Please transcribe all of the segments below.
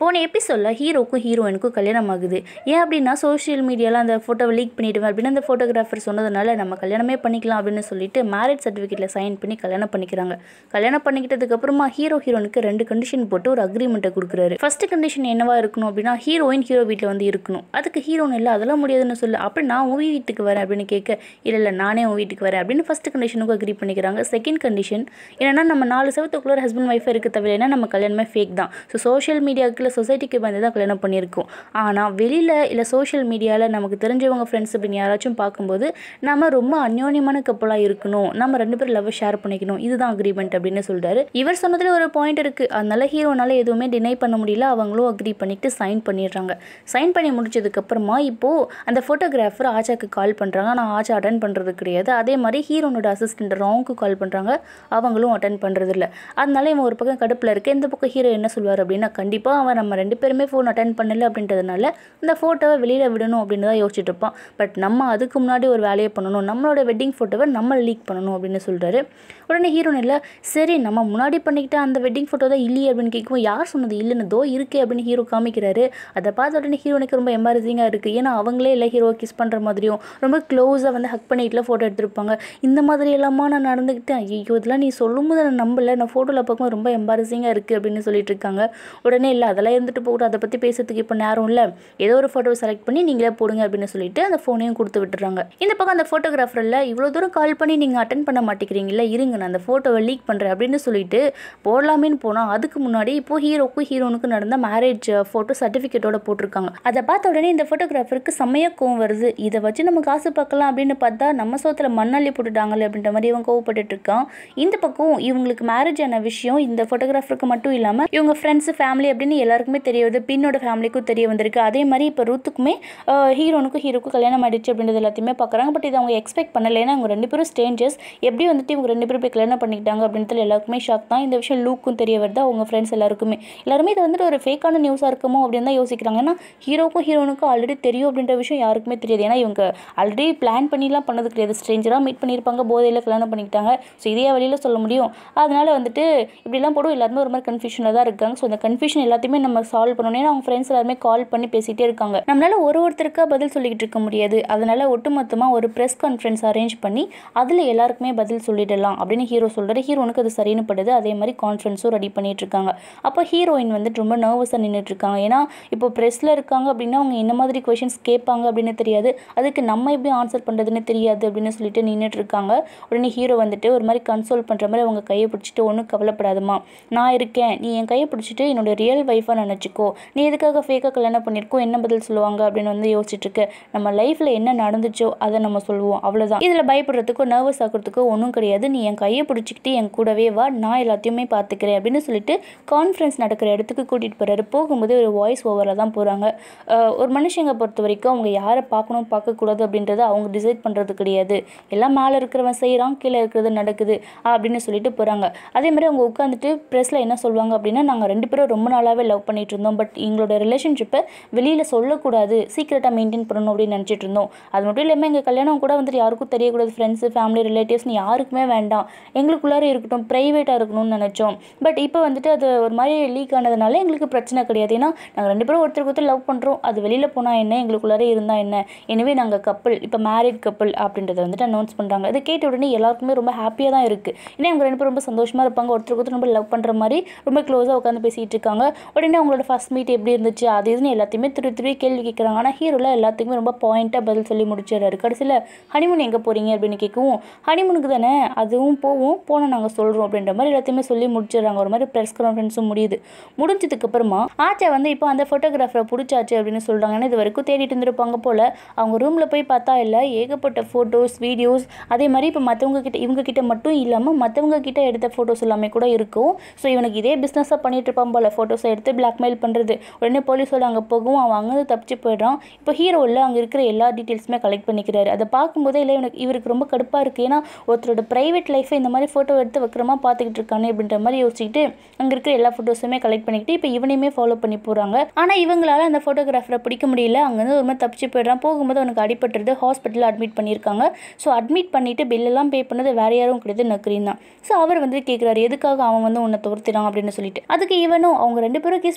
போன எபிசோடில் ஹீரோக்கும் ஹீரோயினுக்கும் கல்யாணம் ஆகுது ஏன் அப்படின்னா சோஷியல் மீடியாவில் அந்த ஃபோட்டோவை லீக் பண்ணிடுவேன் அப்படின்னு அந்த ஃபோட்டோகிராஃபர் சொன்னதுனால நம்ம கல்யாணமே பண்ணிக்கலாம் அப்படின்னு சொல்லிட்டு மேரேஜ் சர்டிஃபிகேட்டில் சைன் பண்ணி கல்யாணம் பண்ணிக்கிறாங்க கல்யாணம் பண்ணிக்கிட்டதுக்கு அப்புறமா ஹீரோ ஹீரோனுக்கு ரெண்டு கண்டிஷன் போட்டு ஒரு அக்ரிமெண்ட்டை கொடுக்குறாரு ஃபர்ஸ்ட் கண்டிஷன் என்னவா இருக்கணும் அப்படின்னா ஹீரோயின் ஹீரோ வீட்டில் வந்து இருக்கணும் அதுக்கு ஹீரோன் இல்லை அதெல்லாம் முடியாதுன்னு சொல்லு அப்படி நான் உன் வீட்டுக்கு வரேன் அப்படின்னு கேட்க இல்லை இல்லை நானே உன் வீட்டுக்கு வரேன் அப்படின்னு ஃபர்ஸ்ட் கண்டிஷனுக்கு அக்ரி பண்ணிக்கிறாங்க செகண்ட் கண்டிஷன் என்னன்னா நம்ம நாலு செவத்துக்குள்ள ஹஸ்பண்ட் ஒய்ஃபாக இருக்க தவிர ஏன்னா நம்ம கல்யாணமே ஃபேக் தான் ஸோ சோஷியல் மீடியாவுக்கு இல்லை சொசைட்டிக்கு வந்து தான் கல்யாணம் பண்ணியிருக்கோம் ஆனால் வெளியில் இல்லை சோஷியல் மீடியாவில் நமக்கு தெரிஞ்சவங்க ஃப்ரெண்ட்ஸ் அப்படின்னு யாராச்சும் பார்க்கும்போது நம்ம ரொம்ப அந்யோன்யமான கப்பலாக இருக்கணும் நம்ம ரெண்டு பேரும் லவ் ஷேர் பண்ணிக்கணும் இதுதான் அக்ரிமெண்ட் அப்படின்னு சொல்றாரு இவர் சொன்னதுல ஒரு பாயிண்ட் இருக்குது அதனால ஹீரோனால எதுவுமே டினை பண்ண முடியல அவங்களும் அக்ரி பண்ணிட்டு சைன் பண்ணிடுறாங்க சைன் பண்ணி முடிச்சதுக்கப்புறமா இப்போது அந்த ஃபோட்டோகிராஃபர் ஆச்சாக்கு கால் பண்ணுறாங்க ஆனால் ஆச்சா அட்டன் பண்ணுறது கிடையாது அதே மாதிரி ஹீரோனோட அசிஸ்டன்ட் ராங்க்கு கால் பண்ணுறாங்க அவங்களும் அட்டன் பண்ணுறது இல்லை அதனால இவன் ஒரு பக்கம் கடுப்பில் இருக்கு இந்த பக்கம் ஹீரோ என்ன சொல்வார் அப்படின்னா கண்டிப்பாக அவன் நம்ம ரெண்டு பேருமே ஃபோன் அட்டன் பண்ணல அப்படின்றதுனால இந்த ஃபோட்டோவை வெளியில் விடணும் அப்படின்னு தான் யோசிச்சுட்டு இருப்பான் பட் நம்ம அதுக்கு முன்னாடி ஒரு வேலையை பண்ணணும் நம்மளோட வெட்டிங் ஃபோட்டோவை நம்ம லீக் பண்ணணும் அப்படின்னு சொல்கிறாரு உடனே ஹீரோன் இல்லை சரி நம்ம முன்னாடி பண்ணிக்கிட்ட அந்த வெட்டிங் ஃபோட்டோ தான் இல்லையே அப்படின்னு கேட்கும் யார் சொன்னது இல்லைன்னு தோ இருக்கே அப்படின்னு ஹீரோ காமிக்கிறாரு அதை பார்த்த உடனே ஹீரோனுக்கு ரொம்ப எம்பாரசிங்காக இருக்குது ஏன்னா அவங்களே இல்லை ஹீரோ கிஸ் பண்ணுற மாதிரியும் ரொம்ப க்ளோஸாக வந்து ஹக் பண்ணிட்டுல ஃபோட்டோ எடுத்திருப்பாங்க இந்த மாதிரி எல்லாமா நான் நடந்துக்கிட்டேன் ஐயோ இதெல்லாம் நீ சொல்லும்போது நான் நம்பல நான் ஃபோட்டோவில் பார்க்கும்போது ரொம்ப எம்பாரசிங்காக இருக்குது அப்படின்னு சொல்லிட்டு இருக்காங்க உடனே இல்லை அதெல்லாம் இருந்துட்டு போகட்டும் அதை பற்றி பேசுறதுக்கு இப்போ நேரம் இல்லை ஏதோ ஒரு ஃபோட்டோவை செலக்ட் பண்ணி நீங்களே போடுங்க அப்படின்னு சொல்லிட்டு அந்த ஃபோனையும் கொடுத்து விட்டுறாங்க இந்த பக்கம் அந்த ஃபோட்டோகிராஃபரில் இவ்வளோ தூரம் கால் பண்ணி நீங்கள் அட்டன் பண்ண மாட்டேங்கிறீங்களா இருங்க நான் அந்த ஃபோட்டோவை லீக் பண்ணுறேன் அப்படின்னு சொல்லிட்டு போடலாமேன்னு போனால் அதுக்கு முன்னாடி இப்போ ஹீரோக்கும் ஹீரோனுக்கும் நடந்த மேரேஜ் ஃபோட்டோ சர்டிஃபிகேட்டோட போட்டிருக்காங்க அதை பார்த்த உடனே இந்த ஃபோட்டோகிராஃபருக்கு செம்மையாக கோவம் வருது இதை வச்சு நம்ம காசு பார்க்கலாம் அப்படின்னு பார்த்தா நம்ம சோத்தில் மண்ணள்ளி போட்டுட்டாங்களே அப்படின்ற மாதிரி இவன் கோவப்பட்டுட்டு இருக்கான் இந்த பக்கம் இவங்களுக்கு மேரேஜ் ஆன விஷயம் இந்த ஃபோட்டோகிராஃபருக்கு மட்டும் இல்லாமல் இவங்க ஃப்ரெண்ட்ஸ் ஃபேமிலி அப்படின்னு எல்லாருக்குமே தெரிய வருது பின்னோட ஃபேமிலிக்கும் தெரிய வந்திருக்கு அதே மாதிரி இப்போ ரூத்துக்குமே ஹீரோனுக்கும் ஹீரோக்கும் கல்யாணம் ஆயிடுச்சு அப்படின்றது எல்லாத்தையுமே பார்க்குறாங்க பட் இதை அவங்க எக்ஸ்பெக்ட் பண்ணல ஏன்னா அவங்க ரெண்டு பேரும் ஸ்டேஞ்சர்ஸ் எப்படி வந்துட்டு இவங்க ரெண்டு பேரும் போய் கல்யாணம் பண்ணிக்கிட்டாங்க அப்படின்றது எல்லாருக்குமே ஷாக் தான் இந்த விஷயம் லூக்கும் தெரிய வருது அவங்க ஃப்ரெண்ட்ஸ் எல்லாருக்குமே எல்லாருமே இது வந்துட்டு ஒரு ஃபேக்கான நியூஸாக இருக்குமோ அப்படின்னு தான் யோசிக்கிறாங்க ஏன்னா ஹீரோக்கும் ஹீரோனுக்கும் ஆல்ரெடி தெரியும் அப்படின்ற விஷயம் யாருக்குமே தெரியாது ஏன்னா இவங்க ஆல்ரெடி பிளான் பண்ணிலாம் பண்ணது கிடையாது ஸ்ட்ரேஞ்சராக மீட் பண்ணியிருப்பாங்க போதையில் கல்யாணம் பண்ணிக்கிட்டாங்க ஸோ இதே வழியில் சொல்ல முடியும் அதனால வந்துட்டு இப்படிலாம் போடும் எல்லாருமே ஒரு மாதிரி கன்ஃபியூஷனில் தான் இருக்காங்க ஸோ அந்த கன்ஃபியூஷன் எல்லாத்தையுமே நம்ம சால்வ் பண்ணணும் ஏன்னா அவங்க ஃப்ரெண்ட்ஸ் எல்லாருமே கால் பண்ணி பேசிகிட்டே இருக்காங்க நம்மளால ஒரு ஒருத்தருக்கா பதில் சொல்லிக்கிட்டு இருக்க முடியாது அதனால ஒட்டுமொத்தமாக ஒரு ப்ரெஸ் கான்ஃபரன்ஸ் அரேஞ்ச் பண்ணி அதில் எல்லாருக்குமே பதில் சொல்லிடலாம் அப்படின்னு ஹீரோ சொல்கிறாரு ஹீரோனுக்கு அது சரின்னு படுது அதே மாதிரி கான்ஃபரன்ஸும் ரெடி பண்ணிட்டு இருக்காங்க அப்போ ஹீரோயின் வந்துட்டு ரொம்ப நர்வஸாக நின்றுட்டு இருக்காங்க ஏன்னா இப்போ ப்ரெஸ்ஸில் இருக்காங்க அப்படின்னா அவங்க என்ன மாதிரி கொஷின்ஸ் கேட்பாங்க அப்படின்னு தெரியாது அதுக்கு நம்ம எப்படி ஆன்சர் பண்ணுறதுன்னு தெரியாது அப்படின்னு சொல்லிட்டு நின்றுட்டு இருக்காங்க உடனே ஹீரோ வந்துட்டு ஒரு மாதிரி கன்சோல் பண்ணுற மாதிரி அவங்க கையை பிடிச்சிட்டு ஒன்றும் கவலைப்படாதம்மா நான் இருக்கேன் நீ என் கையை பிடிச்சிட்டு என்னோட ரியல் ஒய்ஃபாக நினச்சிக்கோ நீ எதுக்காக ஃபேக்காக கல்யாணம் பண்ணியிருக்கோ என்ன பதில் சொல்லுவாங்க அப்படின்னு வந்து யோசிச்சுட்டு இருக்க நம்ம லைஃப்பில் என்ன நடந்துச்சோ அதை நம்ம சொல்லுவோம் அவ்வளோதான் இதில் பயப்படுறதுக்கோ நர்வஸ் ஆகிறதுக்கோ ஒன்றும் கிடையாது நீ என் கையை பிடிச்சிக்கிட்டு என் கூடவே வா நான் எல்லாத்தையுமே பார்த்துக்கிறேன் அப்படின்னு சொல்லிட்டு கான்ஃபரன்ஸ் நடக்கிற இடத்துக்கு கூட்டிகிட்டு போகிறாரு போகும்போது ஒரு வாய்ஸ் ஓவராக தான் போகிறாங்க ஒரு மனுஷங்க பொறுத்த வரைக்கும் அவங்க யாரை பார்க்கணும் பார்க்கக்கூடாது அப்படின்றத அவங்க டிசைட் பண்ணுறது கிடையாது எல்லாம் மேலே இருக்கிறவன் செய்கிறான் கீழே இருக்கிறது நடக்குது அப்படின்னு சொல்லிட்டு போகிறாங்க அதே மாதிரி அவங்க உட்காந்துட்டு ப்ரெஸ்ஸில் என்ன சொல்லுவாங்க அப்படின்னா நாங்கள் ரெண்டு பேரும் ரொம்ப நாளாகவே லவ் பண்ணிட்டு இருந்தோம் பட் எங்களோட ரிலேஷன்ஷிப்பை வெளியில் சொல்லக்கூடாது சீக்கிரட்டாக மெயின்டைன் பண்ணணும் அப்படின்னு நினச்சிட்டு இருந்தோம் அது மட்டும் இல்லாமல் எங்கள் கல்யாணம் கூட வந்துட்டு யாருக்கும் தெரியக்கூடாது ஃப்ரெண்ட்ஸு ஃபேமிலி ரிலேட்டிவ்ஸ்னு யாருக்குமே வேண்டாம் எங்களுக்குள்ளார இருக்கட்டும் ப்ரைவேட்டாக இருக்கணும்னு நினச்சோம் பட் இப்போ வந்துட்டு அது ஒரு மாதிரி லீக் ஆனதுனால எங்களுக்கு பிரச்சனை கிடையாது ஏன்னா நாங்கள் ரெண்டு பேரும் ஒருத்தருக்கு ஒருத்தர் லவ் பண்ணுறோம் அது வெளியில் போனால் என்ன எங்களுக்குள்ளார இருந்தால் என்ன எனவே நாங்கள் கப்பல் இப்போ மேரிட் கப்பல் அப்படின்றத வந்துட்டு அனௌன்ஸ் பண்ணுறாங்க அதை கேட்ட உடனே எல்லாருக்குமே ரொம்ப ஹாப்பியாக தான் இருக்குது ஏன்னா இவங்க ரெண்டு பேரும் ரொம்ப சந்தோஷமாக இருப்பாங்க ஒருத்தருக்கு ஒருத்தர் ரொம்ப லவ் பண்ணுற மாதிரி ரொம்ப க்ளோஸாக உட்காந்து பேசிகிட்டு இருக்காங்க உடனே அவங்களோட ஃபர்ஸ்ட் மீட் எப்படி இருந்துச்சு அது இதுன்னு எல்லாத்தையுமே திருப்பி திருப்பி கேள்வி கேட்குறாங்க ஆனால் ஹீரோவில் எல்லாத்துக்குமே ரொம்ப பாயிண்ட்டாக பதில் சொல்லி முடிச்சிடுறாரு கடைசியில் ஹனிமூன் எங்கே போகிறீங்க அப்படின்னு கேட்கவும் ஹனிமூனுக்கு தானே அதுவும் போவோம் போனால் நாங்கள் சொல்கிறோம் அப்படின்ற மாதிரி எல்லாத்தையுமே சொல்லி முடிச்சிடுறாங்க ஒரு மாதிரி ப்ரெஸ் கான்ஃபரன்ஸும் முடியுது முடிஞ்சதுக்கு அப்புறமா ஆச்சா வந்து இப்போ அந்த ஃபோட்டோகிராஃபரை பிடிச்சாச்சு அப்படின்னு சொல்கிறாங்க ஏன்னா இது வரைக்கும் தேடிட்டு இருந்திருப்பாங்க போல் அவங்க ரூமில் போய் பார்த்தா இல்லை ஏகப்பட்ட ஃபோட்டோஸ் வீடியோஸ் அதே மாதிரி இப்போ மற்றவங்க கிட்ட இவங்க கிட்ட மட்டும் இல்லாமல் மற்றவங்க கிட்ட எடுத்த ஃபோட்டோஸ் எல்லாமே கூட இருக்கும் ஸோ இவனுக்கு இதே பிஸ்னஸாக பண்ணிட்டு இருப்பான் போல் ஃபோட்டோஸை எடுத்து பிளாக்மெயில் பண்ணுறது உடனே போலீஸோட அங்கே போகவும் அவன் அங்கேருந்து தப்பிச்சு போயிடுறான் இப்போ ஹீரோவில் அங்கே இருக்கிற எல்லா டீட்டெயில்ஸுமே கலெக்ட் பண்ணிக்கிறாரு அதை பார்க்கும்போதே இல்லை இவனுக்கு இவருக்கு ரொம்ப கடுப்பாக இருக்குது ஏன்னா ஒருத்தரோட ப்ரைவேட் லைஃப்பை இந்த மாதிரி ஃபோட்டோ எடுத்து வைக்கிறமா பார்த்துக்கிட்டு இருக்கானே அப்படின்ற மாதிரி யோசிச்சுக்கிட்டு அங்கே இருக்கிற எல்லா ஃபோட்டோஸுமே கலெக்ட் பண்ணிக்கிட்டு இப்போ இவனையுமே ஃபாலோ பண்ணி போகிறாங்க ஆனால் இவங்களால அந்த ஃபோட்டோகிராஃபரை பிடிக்க முடியல அங்கேருந்து ஒரு மாதிரி தப்பிச்சு போயிடுறான் போகும்போது அவனுக்கு அடிபட்டுறது ஹாஸ்பிட்டலில் அட்மிட் பண்ணியிருக்காங்க ஸோ அட்மிட் பண்ணிவிட்டு பில்லெல்லாம் பே பண்ணது வேற யாரும் கிடையாது நக்ரீன் தான் ஸோ அவர் வந்து கேட்குறாரு எதுக்காக அவன் வந்து உன்னை துரத்தினான் அப்படின்னு சொல்லிட்டு அதுக்கு இவனும் அவங்க ரெண்டு பேரும் கிஸ்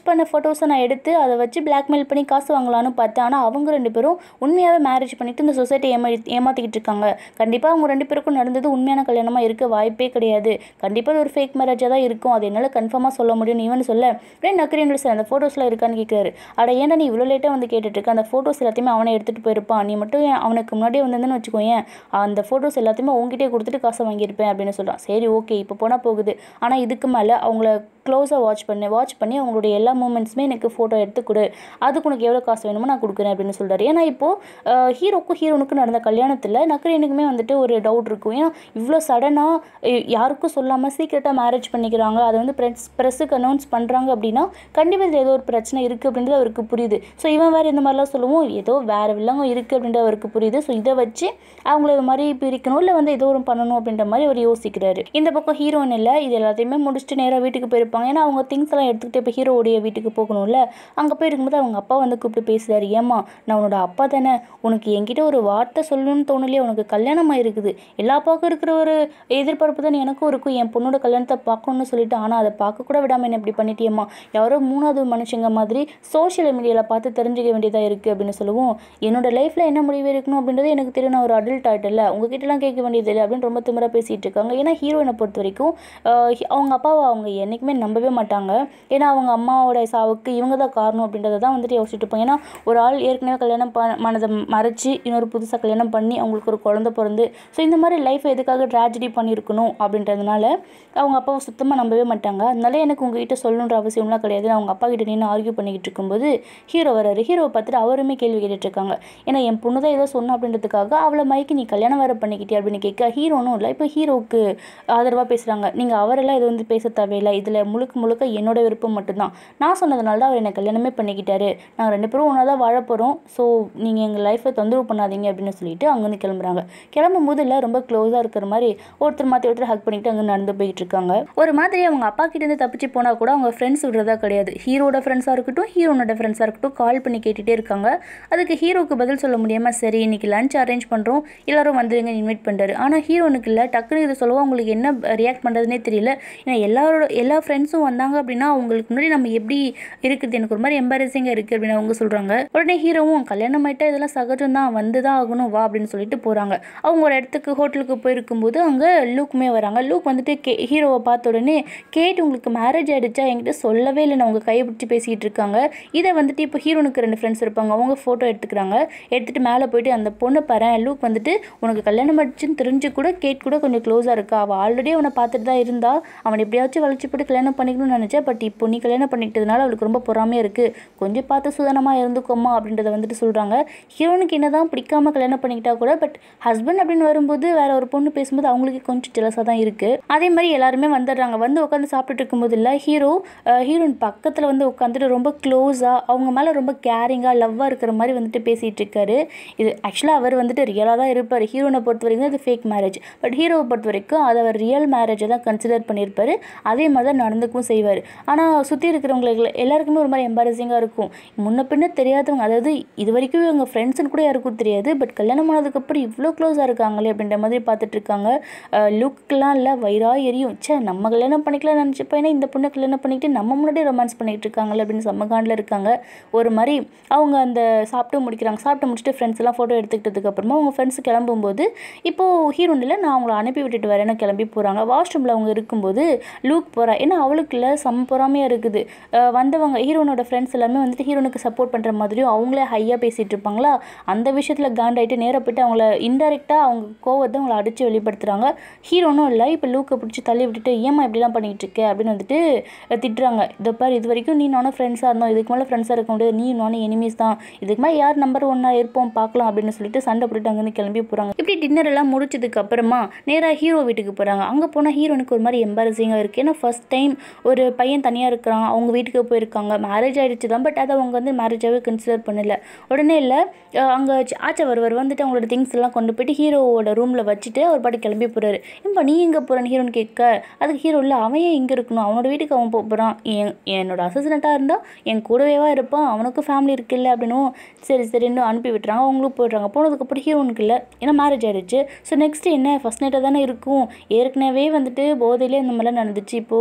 பண்ண ஃபோட்டோஸை நான் எடுத்து அதை வச்சு பிளாக்மெயில் பண்ணி காசு வாங்கலான்னு பார்த்தேன் ஆனால் அவங்க ரெண்டு பேரும் உண்மையாகவே மேரேஜ் பண்ணிட்டு இந்த சொசைட்டி ஏமா ஏமாற்றிக்கிட்டு இருக்காங்க கண்டிப்பாக அவங்க ரெண்டு பேருக்கும் நடந்தது உண்மையான கல்யாணமாக இருக்க வாய்ப்பே கிடையாது கண்டிப்பாக அது ஒரு ஃபேக் மேரேஜாக தான் இருக்கும் அது என்னால் கன்ஃபார்மாக சொல்ல முடியும் இவன் சொல்ல அப்படியே நக்கரியன் சார் அந்த ஃபோட்டோஸ்லாம் இருக்கான்னு கேட்குறாரு அட ஏன்டா நீ இவ்வளோ லேட்டாக வந்து கேட்டுட்டு இருக்க அந்த ஃபோட்டோஸ் எல்லாத்தையுமே அவனை எடுத்துகிட்டு போயிருப்பான் நீ மட்டும் ஏன் அவனுக்கு முன்னாடியே வந்திருந்தேன்னு வச்சுக்கோயேன் அந்த ஃபோட்டோஸ் எல்லாத்தையுமே உங்ககிட்டயே கொடுத்துட்டு காசை வாங்கியிருப்பேன் அப்படின்னு சொல்கிறான் சரி ஓகே இப்போ போனால் போகுது ஆனால் இதுக்கு மேலே அவங்கள க்ளோஸாக வாட்ச் பண்ணு வாட்ச் பண்ணி அவங்களுடைய எல்லா மூமெண்ட்ஸுமே எனக்கு ஃபோட்டோ எடுத்து கொடு அதுக்கு உனக்கு எவ்வளோ காசு வேணுமோ நான் கொடுக்குறேன் அப்படின்னு சொல்கிறாரு ஏன்னா இப்போது ஹீரோக்கும் ஹீரோனுக்கும் நடந்த கல்யாணத்தில் நக்கரியனுக்குமே வந்துட்டு ஒரு டவுட் இருக்கும் ஏன்னா இவ்வளோ சடனாக யாருக்கும் சொல்லாமல் சீக்கிரட்டாக மேரேஜ் பண்ணிக்கிறாங்க அதை வந்து ப்ரெஸ் ப்ரெஸ்ஸுக்கு அனௌன்ஸ் பண்ணுறாங்க அப்படின்னா கண்டிப்பாக இதில் ஏதோ ஒரு பிரச்சனை இருக்குது அப்படின்றது அவருக்கு புரியுது ஸோ இவன் வேறு இந்த மாதிரிலாம் சொல்லுவோம் ஏதோ வேறு வில்லங்கம் இருக்குது அப்படின்றது அவருக்கு புரியுது ஸோ இதை வச்சு அவங்கள இது மாதிரி பிரிக்கணும் இல்லை வந்து ஏதோ ஒரு பண்ணணும் அப்படின்ற மாதிரி அவர் யோசிக்கிறாரு இந்த பக்கம் ஹீரோயின் இல்லை இது எல்லாத்தையுமே முடிச்சுட்டு நேராக வீட்டுக்கு போயிருப்பாங்க ஏன்னா அவங்க திங்ஸ் எல்லாம் எடுத்துக்கிட்டு இப்போ ஹீரோவுடைய வீட்டுக்கு போகணும்ல அங்கே போய் இருக்கும்போது அவங்க அப்பா வந்து கூப்பிட்டு பேசுறாரு ஏமா நான் உன்னோட அப்பா தானே உனக்கு என்கிட்ட ஒரு வார்த்தை சொல்லணும்னு தோணலையே உனக்கு கல்யாணம் ஆயிருக்குது எல்லா பக்கம் இருக்கிற ஒரு எதிர்பார்ப்பு தான் எனக்கும் இருக்கும் என் பொண்ணோட கல்யாணத்தை பார்க்கணும்னு சொல்லிட்டு ஆனால் அதை பார்க்க கூட விடாமல் என்ன இப்படி பண்ணிட்டியம்மா யாரோ மூணாவது மனுஷங்க மாதிரி சோஷியல் மீடியாவில் பார்த்து தெரிஞ்சுக்க வேண்டியதாக இருக்குது அப்படின்னு சொல்லுவோம் என்னோட லைஃப்பில் என்ன முடிவு இருக்கணும் அப்படின்றது எனக்கு தெரியும் நான் ஒரு அடல்ட் ஆகிட்டல உங்ககிட்டலாம் கேட்க வேண்டியது இல்லை அப்படின்னு ரொம்ப திமிரா பேசிகிட்டு இருக்காங்க ஏன்னா ஹீரோயினை பொறுத்த வரைக்கும் ஆஹ் அவங்க அப்பாவை அவங்க என்றைக்குமே நம்பவே மாட்டாங்க ஏன்னா அவங்க அம்மாவோட சாவுக்கு இவங்க தான் காரணம் அப்படின்றத தான் வந்துட்டு யோசிச்சுட்டு இருப்பாங்க ஏன்னா ஒரு ஆள் ஏற்கனவே கல்யாணம் ப மனதை மறைச்சி இன்னொரு புதுசாக கல்யாணம் பண்ணி அவங்களுக்கு ஒரு குழந்தை பிறந்து ஸோ இந்த மாதிரி லைஃப்பை எதுக்காக ட்ராஜடி பண்ணியிருக்கணும் அப்படின்றதுனால அவங்க அப்பாவை சுத்தமாக நம்பவே மாட்டாங்க அதனால எனக்கு உங்ககிட்ட சொல்லணுன்ற அவசியம்லாம் கிடையாது நான் அவங்க அப்பா கிட்ட நின்று ஆர்கியூ பண்ணிக்கிட்டு இருக்கும்போது ஹீரோ வராரு ஹீரோவை பார்த்துட்டு அவருமே கேள்வி கேட்டுட்டு இருக்காங்க ஏன்னா என் பொண்ணு தான் ஏதோ சொன்னா அப்படின்றதுக்காக அவளை மைக்கு நீ கல்யாணம் வேறு பண்ணிக்கிட்டே அப்படின்னு கேட்க ஹீரோனும் இல்லை இப்போ ஹீரோவுக்கு ஆதரவாக பேசுகிறாங்க நீங்கள் அவரெல்லாம் இது வந்து பேச தேவையில்லை இதில் முழுக்க முழுக்க என்னோட விருப்பம் மட்டும்தான் நான் சொன்னதுனால தான் அவர் என்னை கல்யாணமே பண்ணிக்கிட்டாரு நாங்கள் ரெண்டு பேரும் ஒன்றா தான் வாழ போகிறோம் ஸோ நீங்கள் எங்கள் லைஃப்பை தொந்தரவு பண்ணாதீங்க அப்படின்னு சொல்லிட்டு அங்கேருந்து கிளம்புறாங்க கிளம்பும் போது இல்லை ரொம்ப க்ளோஸாக இருக்கிற மாதிரி ஒருத்தர் மாற்றி ஒருத்தர் ஹக் பண்ணிட்டு அங்கே நடந்து போயிட்டு இருக்காங்க ஒரு மாதிரி அவங்க அப்பா கிட்டேருந்து தப்பிச்சு போனால் கூட அவங்க ஃப்ரெண்ட்ஸ் விடுறதா கிடையாது ஹீரோட ஃப்ரெண்ட்ஸாக இருக்கட்டும் ஹீரோனோட ஃப்ரெண்ட்ஸாக இருக்கட்டும் கால் பண்ணி கேட்டுகிட்டே இருக்காங்க அதுக்கு ஹீரோக்கு பதில் சொல்ல முடியாமல் சரி இன்னைக்கு லஞ்ச் அரேஞ்ச் பண்ணுறோம் எல்லாரும் வந்துருங்க இன்வைட் பண்ணுறாரு ஆனால் ஹீரோனுக்கு இல்லை டக்குன்னு இது சொல்லவும் அவங்களுக்கு என்ன ரியாக்ட் பண்ணுறதுனே தெரியல ஏன்னா எல்லாரோட எல்லா ஃப்ரெண்ட்ஸும் வந்தாங்க அப்படின்னா அவங்களுக்கு முன்னாடி நம்ம எப்படி இருக்குது எனக்கு ஒரு மாதிரி எம்பாரசிங்காக இருக்குது அப்படின்னு அவங்க சொல்கிறாங்க உடனே ஹீரோவும் கல்யாணம் ஆயிட்டா இதெல்லாம் சகஜம் தான் வந்து தான் ஆகணும் வா அப்படின்னு சொல்லிட்டு போகிறாங்க அவங்க ஒரு இடத்துக்கு ஹோட்டலுக்கு போயிருக்கும்போது அங்கே லூக்குமே வராங்க லூக் வந்துட்டு கே ஹீரோவை பார்த்த உடனே கேட்டு உங்களுக்கு மேரேஜ் ஆகிடுச்சா என்கிட்ட சொல்லவே இல்லை நான் உங்கள் கையை பிடிச்சி பேசிகிட்டு இருக்காங்க இதை வந்துட்டு இப்போ ஹீரோனுக்கு ரெண்டு ஃப்ரெண்ட்ஸ் இருப்பாங்க அவங்க ஃபோட்டோ எடுத்துக்கிறாங்க எடுத்துகிட்டு மேலே போயிட்டு அந்த பொண்ணு பாரு லூக் வந்துட்டு உனக்கு கல்யாணம் ஆயிடுச்சுன்னு தெரிஞ்சு கூட கேட் கூட கொஞ்சம் க்ளோஸாக இருக்கா அவள் ஆல்ரெடி அவனை பார்த்துட்டு தான் இருந்தா அவன் எப்படியாச்சும் வளைச்சு போட்டு கல்யாணம் பண்ணிக்கணும்னு நினச்சேன் பட் இப்போ நீ கல்யாணம் பண்ணிக்கிட்டதுனால அவளுக்கு ரொம்ப பொறாமையாக இருக்குது கொஞ்சம் பார்த்து சுதனமாக இருந்துக்கோமா அப்படின்றத வந்துட்டு சொல்கிறாங்க ஹீரோனுக்கு என்ன தான் பிடிக்காம கல்யாணம் பண்ணிக்கிட்டா கூட பட் ஹஸ்பண்ட் அப்படின்னு வரும்போது வேற ஒரு பொண்ணு பேசும்போது அவங்களுக்கு கொஞ்சம் ஜெலஸாக தான் இருக்குது அதே மாதிரி எல்லாருமே வந்துடுறாங்க வந்து உட்காந்து சாப்பிட்டுட்டு இருக்கும்போது இல்லை ஹீரோ ஹீரோயின் பக்கத்தில் வந்து உட்காந்துட்டு ரொம்ப க்ளோஸாக அவங்க மேலே ரொம்ப கேரிங்காக லவ்வாக இருக்கிற மாதிரி வந்துட்டு பேசிகிட்டு இருக்காரு இது ஆக்சுவலாக அவர் வந்துட்டு ரியலாக தான் இருப்பார் ஹீரோனை பொறுத்த வரைக்கும் அது ஃபேக் மேரேஜ் பட் ஹீரோவை பொறுத்த வரைக்கும் அதை அவர் ரியல் மேரேஜை தான் கன்சிடர் பண்ணியிருப்பார் அதே மாதிரி தான் நடந்துக்கும் செய்வார் ஆனால் சுற்றி இருக்கிறவங்களுக்கு எல்லாருக்குமே ஒரு மாதிரி எம்பாரசிங்காக இருக்கும் முன்ன பின்ன தெரியாதவங்க அதாவது இது வரைக்கும் இவங்க ஃப்ரெண்ட்ஸ்னு கூட யாருக்கும் தெரியாது பட் கல்யாணம் ஆனதுக்கப்புறம் இவ்வளோ க்ளோஸாக இருக்காங்களே அப்படின்ற மாதிரி பார்த்துட்டு இருக்காங்க லுக்கெலாம் இல்லை வயிறாக எரியும் ச்சே நம்ம கல்யாணம் பண்ணிக்கலாம் நினச்சிப்பா ஏன்னா இந்த பொண்ணை கல்யாணம் பண்ணிக்கிட்டு நம்ம முன்னாடி ரொமான்ஸ் பண்ணிக்கிட்டு இருக்காங்களே அப்படின்னு செம்மகாண்டில் இருக்காங்க ஒரு மாதிரி அவங்க அந்த சாப்பிட்டு முடிக்கிறாங்க சாப்பிட்டு முடிச்சுட்டு ஃப்ரெண்ட்ஸ் எல்லாம் ஃபோட்டோ எடுத்துக்கிட்டதுக்கு அப்புறமா அவங்க ஃப்ரெண்ட்ஸ் கிளம்பும்போது இப்போது ஹீரோனில் நான் அவங்கள அனுப்பி விட்டுட்டு வரேன்னு கிளம்பி போகிறாங்க வாஷ்ரூமில் அவங்க இருக்கும்போது லூக் போகிறா ஏன்னா அவளுக்கு இல்லை செம்ம பொறாமையாக இருக்குது அஹ் வந்தவங்க ஹீரோனோட ஃப்ரெண்ட்ஸ் எல்லாமே வந்துட்டு ஹீரோனுக்கு சப்போர்ட் பண்ணுற மாதிரியும் அவங்களே ஹையாக பேசிகிட்டு இருப்பாங்களா அந்த விஷயத்தில் காண்டாயிட்டு நேராக போயிட்டு அவங்கள இன்டெரக்டாக அவங்க கோவத்தை அவங்கள அடித்து வெளிப்படுத்துகிறாங்க ஹீரோனும் இல்லை இப்போ லூக்கை பிடிச்சி தள்ளி விட்டுட்டு ஏமா இப்படிலாம் பண்ணிகிட்டு இருக்க அப்படின்னு வந்துட்டு அஹ் திட்டுறாங்க இதை பாரு இது வரைக்கும் நீ நானும் ஃப்ரெண்ட்ஸாக இருந்தோம் இதுக்கு மேலே ஃப்ரெண்ட்ஸாக இருக்க முடியாது நீ நானும் எனிமீஸ் தான் இதுக்கு மேலே யார் நம்பர் ஒன்னாக இருப்போம் பார்க்கலாம் அப்படின்னு சொல்லிட்டு சண்டை போட்டுட்டு அங்கேருந்து கிளம்பி போகிறாங்க இப்படி டின்னர் எல்லாம் முடிச்சதுக்கு அப்புறமா நேராக ஹீரோ வீட்டுக்கு போகிறாங்க அங்கே போனால் ஹீரோனுக்கு ஒரு மாதிரி எம்பாரசிங்காக இருக்குது ஏன்னா ஃபர்ஸ்ட் டைம் ஒரு பையன் தனியாக இருக்கிறான் அவங்க வீட்டுக்கு போயிருக்காங்க மேரேஜ் ஆகிடுச்சு தான் பட் அதை அவங்க வந்து மேரேஜாகவே கன்சிடர் பண்ணல உடனே இல்லை அங்கே ஆச்சா வருவார் வந்துட்டு அவங்களோட திங்ஸ் எல்லாம் கொண்டு போயிட்டு ஹீரோவோட ரூமில் வச்சுட்டு அவர் பாட்டு கிளம்பி போகிறாரு ஏன்பா நீ எங்கே போகிறேன்னு ஹீரோன்னு கேட்க அதுக்கு ஹீரோ இல்லை அவன் ஏன் இங்கே இருக்கணும் அவனோட வீட்டுக்கு அவன் போக போகிறான் என் என்னோட அசிஸ்டண்ட்டாக இருந்தால் என் கூடவேவா இருப்பான் அவனுக்கும் ஃபேமிலி இருக்குல்ல அப்படின்னும் சரி சரின்னு அனுப்பி விட்டுறாங்க அவங்களும் போயிடுறாங்க போனதுக்கப்புறம் ஹீரோனுக்கு இல்லை ஏன்னா மேரேஜ் ஆயிடுச்சு ஸோ நெக்ஸ்ட் என்ன ஃபஸ்ட் நைட்டாக தானே இருக்கும் ஏற்கனவே வந்துட்டு போதையிலே இந்த மாதிரிலாம் நடந்துச்சு இப்போது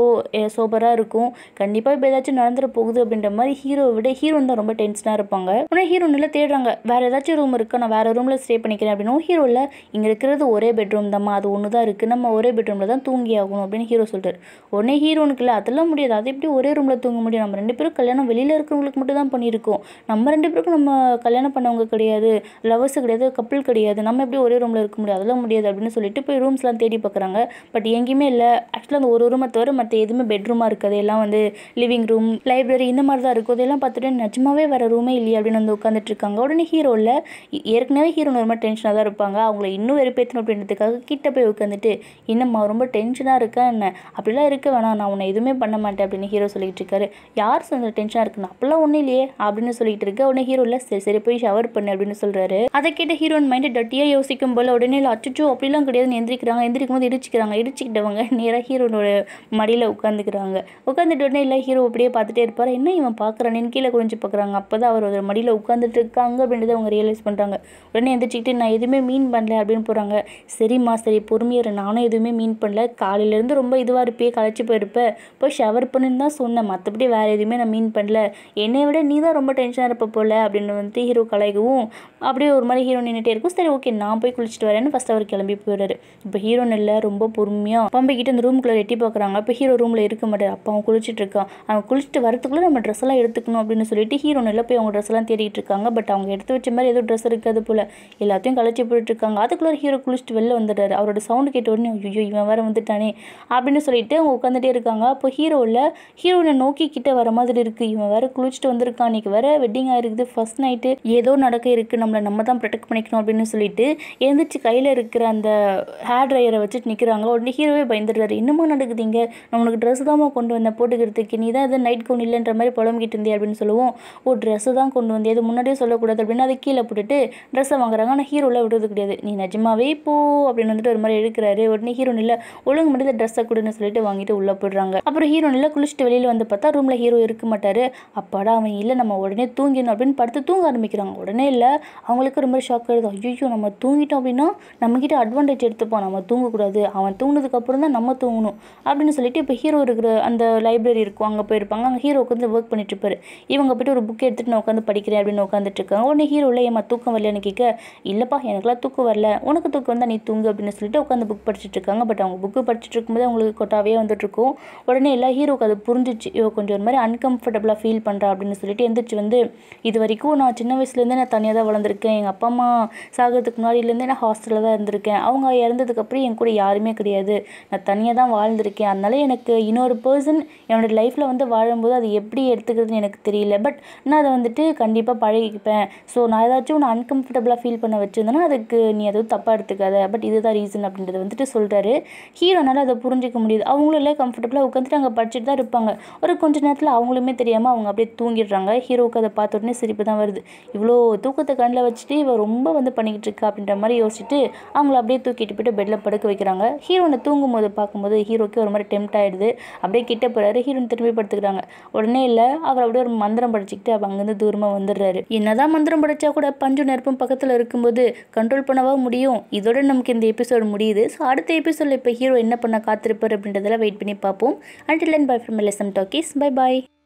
சோபராக இருக்கும் கண்டிப்பாக இப்போ ஏதாச்சும் நடந்துட போகுது அப்படின்ற மாதிரி ஹீரோவை விட ஹீரோன் தான் ரொம்ப டென்ஷனாக இருப்பாங்க உடனே ஹீரோ நல்லா தேடுறாங்க வேறு ஏதாச்சும் ரூம் இருக்கா நான் வேறு ரூமில் ஸ்டே பண்ணிக்கிறேன் அப்படின்னா ஹீரோவில் இங்கே இருக்கிறது ஒரே பெட்ரூம் தாம்மா அது ஒன்று தான் இருக்குது நம்ம ஒரே பெட்ரூமில் தான் தூங்கி ஆகணும் அப்படின்னு ஹீரோ சொல்கிறார் உடனே ஹீரோனுக்கு இல்லை அதெல்லாம் முடியாது அது எப்படி ஒரே ரூமில் தூங்க முடியும் நம்ம ரெண்டு பேரும் கல்யாணம் வெளியில் இருக்கிறவங்களுக்கு மட்டும் தான் பண்ணியிருக்கோம் நம்ம ரெண்டு பேருக்கும் நம்ம கல்யாணம் பண்ணவங்க கிடையாது லவர்ஸ் கிடையாது கப்பிள் கிடையாது நம்ம எப்படி ஒரே ரூமில் இருக்க முடியாது அதெல்லாம் முடியாது அப்படின்னு சொல்லிட்டு போய் ரூம்ஸ்லாம் தேடி பார்க்குறாங்க பட் எங்கேயுமே இல்லை ஆக்சுவலாக அந்த ஒரு ரூமை தவிர மற்ற எதுவுமே பெட்ரூமாக இருக்காது எல்லாம் வந்து லிவிங் ரூம் லைப்ரரி இந்த மாதிரி தான் இருக்கும் இதெல்லாம் பார்த்துட்டு நிஜமாவே வேறு ரூமே இல்லையே அப்படின்னு வந்து உட்காந்துட்டு இருக்காங்க உடனே ஹீரோவில் ஏற்கனவே ஹீரோ ரொம்ப டென்ஷனாக தான் இருப்பாங்க அவங்கள இன்னும் வெறுப்பேற்றணும் அப்படின்றதுக்காக கிட்ட போய் உட்காந்துட்டு என்னம்மா ரொம்ப டென்ஷனாக இருக்கா என்ன அப்படிலாம் இருக்க வேணாம் நான் உன்னை எதுவுமே பண்ண மாட்டேன் அப்படின்னு ஹீரோ சொல்லிட்டு இருக்காரு யார் சொன்ன டென்ஷனாக இருக்குன்னு அப்பெல்லாம் ஒன்றும் இல்லையே அப்படின்னு சொல்லிட்டு இருக்க உடனே ஹீரோ இல்லை சரி சரி போய் ஷவர் பண்ணு அப்படின்னு சொல்கிறாரு அதை கேட்ட ஹீரோயின் மைண்டு டட்டியாக யோசிக்கும் போல் உடனே இல்லை அச்சுச்சோ அப்படிலாம் கிடையாதுன்னு எந்திரிக்கிறாங்க எந்திரிக்கும் போது இடிச்சிக்கிறாங்க இடிச்சிக்கிட்டவங்க நேராக ஹீரோனோட மடியில் உட்காந்துக்கிறாங்க உட்காந்துட்டு உடனே இல்லை ஹீரோ அப்படியே பார்த்துட்டே இருப்பார் என்ன இவன் பார்க்குறானேன்னு கீழே குனிஞ்சு பார்க்குறாங்க அப்போ தான் அவர் ஒரு மடியில் உட்காந்துட்டு இருக்காங்க அப்படின்றத அவங்க ரியலைஸ் பண்ணுறாங்க உடனே எந்திரிச்சிக்கிட்டு நான் எதுவுமே மீன் பண்ணல அப்படின்னு போகிறாங்க சரிம்மா சரி பொறுமையாக இரு. நானும் எதுவுமே மீன் பண்ணல காலையிலேருந்து ரொம்ப இதுவாக இருப்பே களைச்சி போயிருப்ப போய் ஷவர் பண்ணுன்னு தான் சொன்னேன் மற்றபடி வேறு எதுவுமே நான் மீன் பண்ணல என்னை விட நீ தான் ரொம்ப டென்ஷனாக இருப்ப போல அப்படின்னு வந்துட்டு ஹீரோ கலாய்க்கவும் அப்படியே ஒரு மாதிரி ஹீரோ நின்றுட்டே இருக்கும் சரி ஓகே நான் போய் குளிச்சுட்டு வரேன்னு ஃபஸ்ட் அவர் கிளம்பி போயிடுறாரு இப்போ ஹீரோன் இல்லை ரொம்ப பொறுமையாக பம்பை கிட்ட அந்த ரூமுக்குள்ளே எட்டி பார்க்குறாங்க இப்போ ஹீரோ ரூமில் இருக்க மாட்டார் அப்போ அவன் குளிச்சுட்டு இருக்கான் அவன் குளிச்சுட்டு வரத்துக்குள்ளே நம்ம ட்ரெஸ் எல்லாம் எடுத்துக்கணும் அப்படின்னு சொல்லிட்டு ஹீரோன் எல்லாம் போய் அவங்க ட்ரெஸ் எல்லாம் தேடிட்டு இருக்காங்க பட் அவங்க எடுத்து வச்ச மாதிரி ஏதோ ட்ரெஸ் இருக்காது போல் எல்லாத்தையும் களைச்சி போயிட்டு இருக்காங்க அதுக்குள்ளே ஹீரோ குளிச்சுட்டு வெளில வந்துடுறாரு அவரோட சவுண்டு கேட்ட உடனே ஐயோ இவன் வேற வந்துட்டானே அப்படின்னு சொல்லிட்டு அவங்க உட்காந்துட்டே இருக்காங்க அப்போ ஹீரோவில் ஹீரோனை நோக்கி கிட்ட வர மாதிரி இருக்குது இவன் வேற குளிச்சுட்டு வந்திருக்கான் இன்னைக்கு வேற வெட்டிங் ஆயிருக்குது ஃபர்ஸ்ட் நைட்டு ஏதோ நடக்க இருக்குது நம்மளை நம்ம தான் ப்ரொடெக்ட் பண்ணிக்கணும் அப்படின்னு சொல்லிட்டு எழுந்திரிச்சு கையில் இருக்கிற அந்த ஹேர் ட்ரையரை வச்சுட்டு நிற்கிறாங்க உடனே ஹீரோவே பயந்துடுறாரு என்னமோ நடக்குதுங்க நான் உனக்கு ட்ரெஸ் தாம்மா கொண்டு வந்தேன் போட்டுக்கிறதுக்கு நீ தான் எதுவும் நைட் கவுன் இல்லைன்ற மாதிரி புலம்பிக்கிட்டு இருந்தே அப்படின்னு சொல்லுவோம் ஓ ட்ரெஸ்ஸு தான் கொண்டு வந்தே அது முன்னாடியே சொல்லக்கூடாது அப்படின்னு அதை கீழே போட்டுட்டு ட்ரெஸ்ஸை வாங்குறாங்க ஆனால் ஹீரோவில் விடுறது கிடையாது நீ நிஜமாவே போ அப்படின்னு வந்துட்டு ஒரு மாதிரி எடுக்கிறாரு உடனே ஹீரோ இல்லை ஒழுங்கு மட்டும் இந்த ட்ரெஸ்ஸை கொடுன்னு சொல்லிட்டு வாங்கிட்டு உள்ளே போடுறாங்க அப்புறம் ஹீரோ இல்லை குளிச்சுட்டு வெளியில் வந்து பார்த்தா ரூமில் ஹீரோ இருக்க மாட்டார் அப்பாடா அவன் இல்லை நம்ம உடனே தூங்கிடணும் அப்படின்னு படுத்து தூங்க ஆரம்பிக்கிறாங்க உடனே இல்லை அவங்களுக்கு ரொம்ப ஷாக் ஆயிடுது ஐயோ நம்ம தூங்கிட்டோம் அப்படின்னா நம்மக்கிட்ட அட்வான்டேஜ் எடுத்துப்போம் நம்ம தூங்கக்கூடாது அவன் தூங்கினதுக்கு அப்புறம் தான் நம்ம தூங்கணும் அப்படின்னு சொல்லிட்டு இப்போ ஹீரோ இருக்கிற அந்த லைப்ரரி இருக்கும் அங்கே போயிருப்பாங்க அங்கே ஹீரோ உட்காந்து ஒர்க் பண்ணிட்டு இருப்பாரு இவங்க போயிட்டு ஒரு புக் எடுத்துட்டு நான் உட்காந்து படிக்கிறேன் அப்படின்னு உட்காந்துட்டு இருக்காங்க உடனே ஹீரோ இல்லை ஏமா தூக்கம் வரலன்னு கேட்க இல்லைப்பா எனக்குலாம் தூக்கம் வரல உனக்கு தூக்கம் வந்தால் நீ தூங்கு அப்படின்னு சொல்லிட்டு உட்காந்து புக் படிச்சுட்டு இருக்காங்க பட் அவங்க புக்கு படிச்சுட்டு இருக்கும்போது அவங்களுக்கு கொட்டாவே வந்துட்டு இருக்கும் உடனே எல்லா ஹீரோக்கு அது புரிஞ்சிச்சு இவ கொஞ்சம் ஒரு மாதிரி அன்கம்ஃபர்டபுளாக ஃபீல் பண்ணுறா அப்படின்னு சொல்லிட்டு எந்திரிச்சு வந்து இது வரைக்கும் நான் சின்ன வயசுலேருந்தே நான் தனியாக தான் வளர்ந்துருக்கேன் எங்கள் அப்பா அம்மா சாகிறதுக்கு முன்னாடியிலேருந்தே நான் ஹாஸ்டலில் தான் இருந்திருக்கேன் அவங்க இறந்ததுக்கப்புறம் என் கூட யாருமே கிடையாது நான் தனியாக தான் வாழ்ந்திருக்கேன் அதனால எனக்கு இன்னொரு பர்சன் என்னோட லைஃப்பில் வந்து வாழும்போது அது எப்படி எடுத்துக்கிறதுன்னு எனக்கு தெரியல பட் நான் அதை வந்துட்டு கண்டிப்பாக பழகிப்பேன் ஸோ நான் ஏதாச்சும் ஒன்று அன்கம்ஃபர்டபுளாக ஃபீல் பண்ண வச்சிருந்தேன்னா அதுக்கு நீ எதுவும் தப்பாக எடுத்துக்காத பட் இதுதான் ரீசன் அப்படின்றத வந்துட்டு சொல்கிறாரு ஹீரோனால அதை புரிஞ்சிக்க முடியுது அவங்களும் இல்லை கம்ஃபர்டபுளாக உட்காந்துட்டு அங்கே படிச்சுட்டு தான் இருப்பாங்க ஒரு கொஞ்ச நேரத்தில் அவங்களுமே தெரியாமல் அவங்க அப்படியே தூங்கிடுறாங்க ஹீரோவுக்கு அதை பார்த்த உடனே சிரிப்பு தான் வருது இவ்வளோ தூக்கத்தை கண்ணில் வச்சுட்டு இவ ரொம்ப வந்து பண்ணிக்கிட்டு இருக்கா அப்படின்ற மாதிரி யோசிச்சுட்டு அவங்கள அப்படியே தூக்கிட்டு போயிட்டு பெட்டில் படுக்க வைக்கிறாங்க ஹீரோனை தூங்கும்போது பார்க்கும்போது ஹீரோக்கு ஒரு மாதிரி டெம்ட் ஆயிடுது அப்படியே கிட்ட போகிறாரு ஹீரோயின் திரும்பி படுத்துக்கிறாங்க உடனே இல்லை அவர் அப்படியே ஒரு மந்திரம் படிச்சுக்கிட்டு அவ அங்கேருந்து தூரமாக வந்துடுறாரு என்னதான் மந்திரம் படித்தா கூட பஞ்சு நெருப்பும் பக்கத்தில் இருக்கும்போது கண்ட்ரோல் பண்ணவா முடியும் இதோட நமக்கு இந்த எபிசோடு முடியுது ஸோ அடுத்த எபிசோடில் இப்போ ஹீரோ என்ன பண்ண காத்திருப்பார் அப்படின்றதெல்லாம் வெயிட் பண்ணி பார்ப்போம் until and bye from LSM talkies bye bye